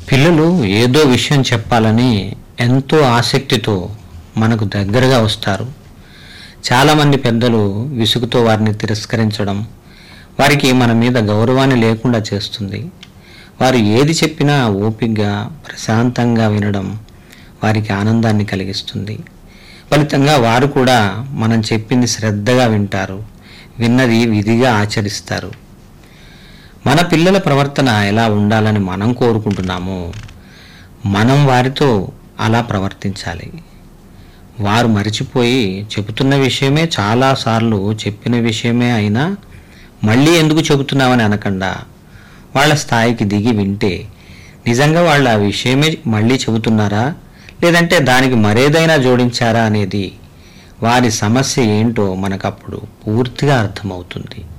పిల్లలు ఏదో విషయం చెప్పాలని ఎంతో ఆసక్తితో మనకు దగ్గరగా వస్తారు చాలామంది పెద్దలు విసుగుతో వారిని తిరస్కరించడం వారికి మన మీద గౌరవాన్ని లేకుండా చేస్తుంది వారు ఏది చెప్పినా ఓపిగ్గా ప్రశాంతంగా వినడం వారికి ఆనందాన్ని కలిగిస్తుంది ఫలితంగా వారు కూడా మనం చెప్పింది శ్రద్ధగా వింటారు విన్నది విధిగా ఆచరిస్తారు మన పిల్లల ప్రవర్తన ఎలా ఉండాలని మనం కోరుకుంటున్నామో మనం వారితో అలా ప్రవర్తించాలి వారు మరిచిపోయి చెబుతున్న విషయమే చాలాసార్లు చెప్పిన విషయమే అయినా మళ్ళీ ఎందుకు చెబుతున్నామని అనకుండా వాళ్ళ స్థాయికి దిగి వింటే నిజంగా వాళ్ళు ఆ విషయమే మళ్ళీ చెబుతున్నారా లేదంటే దానికి మరేదైనా జోడించారా అనేది వారి సమస్య ఏంటో మనకప్పుడు పూర్తిగా అర్థమవుతుంది